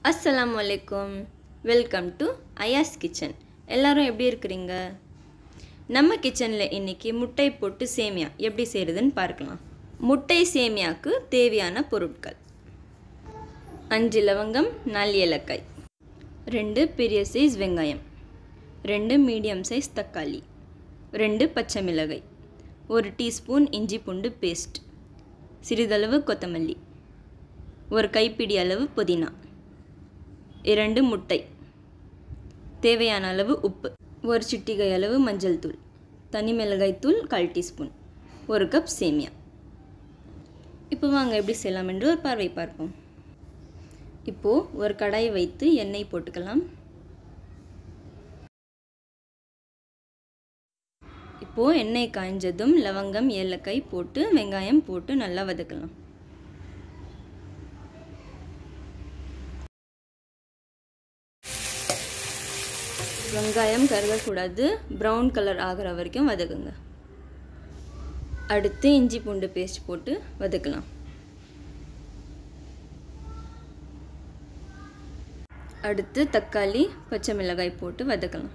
அஸ்ஸலாமு அலைக்கும் welcome to அயாஸ் kitchen எல்லாரும் எப்படி இருக்கிறீங்க நம்ம கிச்சனில் இன்னைக்கு முட்டை போட்டு சேமியா எப்படி செய்கிறதுன்னு பார்க்கலாம் முட்டை சேமியாவுக்கு தேவையான பொருட்கள் அஞ்சு லவங்கம் நாலு ஏலக்காய் ரெண்டு பெரிய சைஸ் வெங்காயம் ரெண்டு மீடியம் சைஸ் தக்காளி ரெண்டு பச்சை மிளகாய் ஒரு டீஸ்பூன் இஞ்சி பூண்டு பேஸ்ட் சிறிதளவு கொத்தமல்லி ஒரு கைப்பிடி அளவு புதினா இரண்டு முட்டை தேவையான அளவு உப்பு ஒரு சிட்டிகை அளவு மஞ்சள் தூள் தனி மிளகாய் தூள் கால் டீஸ்பூன் ஒரு கப் சேமியா இப்போ வாங்க எப்படி செய்யலாம் என்று ஒரு பார்வை பார்ப்போம் இப்போது ஒரு கடாய் வைத்து எண்ணெய் போட்டுக்கலாம் இப்போது எண்ணெய் காய்ஞ்சதும் லவங்கம் ஏலக்காய் போட்டு வெங்காயம் போட்டு நல்லா வதக்கலாம் வெங்காயம் கருகக்கூடாது ப்ரௌன் கலர் ஆகிற வரைக்கும் வதக்குங்க அடுத்து இஞ்சி பூண்டு பேஸ்ட் போட்டு வதக்கலாம் அடுத்து தக்காளி பச்சை மிளகாய் போட்டு வதக்கலாம்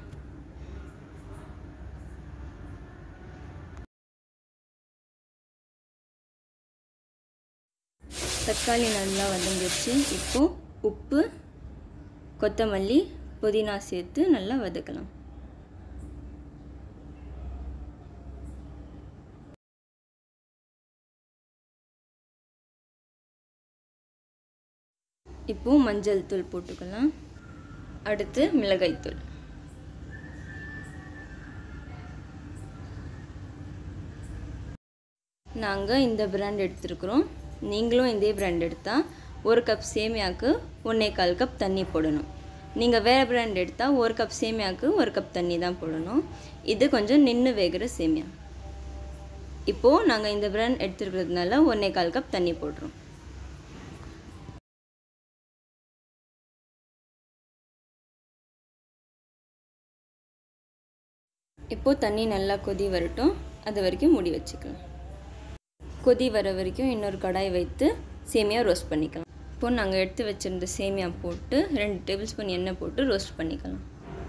தக்காளி நல்லா வதங்கிடுச்சு இப்போது உப்பு கொத்தமல்லி புதினா சேர்த்து நல்லா வதக்கலாம் இப்போ மஞ்சள் தூள் போட்டுக்கலாம் அடுத்து மிளகாய் தூள் நாங்கள் இந்த பிராண்ட் எடுத்துருக்குறோம் நீங்களும் இதே பிராண்ட் எடுத்தால் ஒரு கப் சேமியாவுக்கு ஒன்றே கால் கப் தண்ணி போடணும் நீங்கள் வேறு பிராண்ட் எடுத்தால் ஒரு கப் சேமியாவுக்கு ஒரு கப் தண்ணி தான் போடணும் இது கொஞ்சம் நின்று வேகிற சேமியா இப்போது நாங்கள் இந்த பிராண்ட் எடுத்துருக்கிறதுனால ஒன்றே கால் கப் தண்ணி போடுறோம் இப்போது தண்ணி நல்லா கொதி வரட்டும் அது வரைக்கும் மூடி வச்சுக்கலாம் கொதி வர வரைக்கும் இன்னொரு கடாய் வைத்து சேமியா ரோஸ்ட் பண்ணிக்கலாம் இப்போது நாங்கள் எடுத்து வச்சுருந்த சேமியா போட்டு ரெண்டு டேபிள் ஸ்பூன் எண்ணெய் போட்டு ரோஸ்ட் பண்ணிக்கலாம்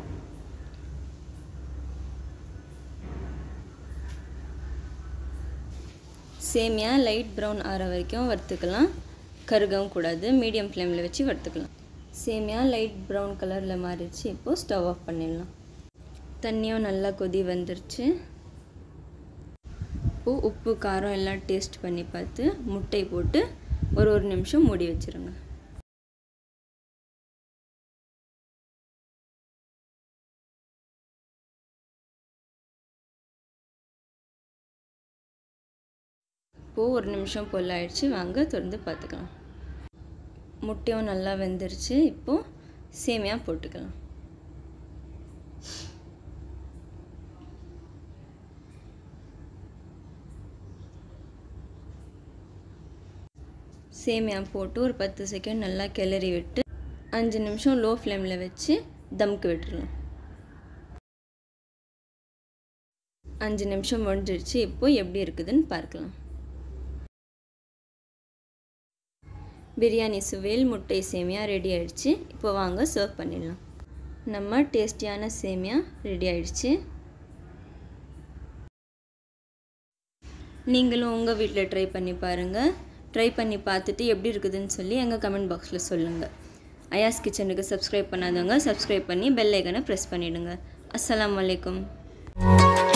சேமியா லைட் ப்ரௌன் ஆற வரைக்கும் வறுத்துக்கலாம் கருகவும் கூடாது மீடியம் ஃப்ளேமில் வச்சு வறுத்துக்கலாம் சேமியா லைட் ப்ரௌன் கலரில் மாறிடுச்சு இப்போது ஸ்டவ் ஆஃப் பண்ணிடலாம் தண்ணியும் நல்லா கொதி வந்துருச்சு இப்போது உப்பு காரம் எல்லாம் டேஸ்ட் பண்ணி பார்த்து முட்டை போட்டு ஒரு ஒரு நிமிஷம் மூடி வச்சுருங்க இப்போது ஒரு நிமிஷம் போல் ஆயிடுச்சு வாங்க திறந்து பார்த்துக்கலாம் முட்டையும் நல்லா வெந்துருச்சு இப்போது சேமியா போட்டுக்கலாம் சேமியா போட்டு ஒரு பத்து செகண்ட் நல்லா கிளறி விட்டு அஞ்சு நிமிஷம் லோ ஃப்ளேமில் வச்சு தம்க்கு விட்டுடலாம் அஞ்சு நிமிஷம் முடிஞ்சிடுச்சு இப்போ எப்படி இருக்குதுன்னு பார்க்கலாம் பிரியாணி சுவையில் முட்டை சேமியா ரெடி ஆயிடுச்சு இப்போ வாங்க சர்வ் பண்ணிடலாம் நம்ம டேஸ்டியான சேமியா ரெடி ஆயிடுச்சு நீங்களும் உங்கள் வீட்டில் ட்ரை பண்ணி பாருங்கள் ட்ரை பண்ணி பார்த்துட்டு எப்படி இருக்குதுன்னு சொல்லி எங்கள் கமெண்ட் பாக்ஸில் சொல்லுங்கள் அயாஸ் கிச்சனுக்கு சப்ஸ்கிரைப் பண்ணாதவங்க சப்ஸ்கிரைப் பண்ணி பெல் ஐக்கனை ப்ரெஸ் பண்ணிவிடுங்க அஸ்லாம் வலைக்கம்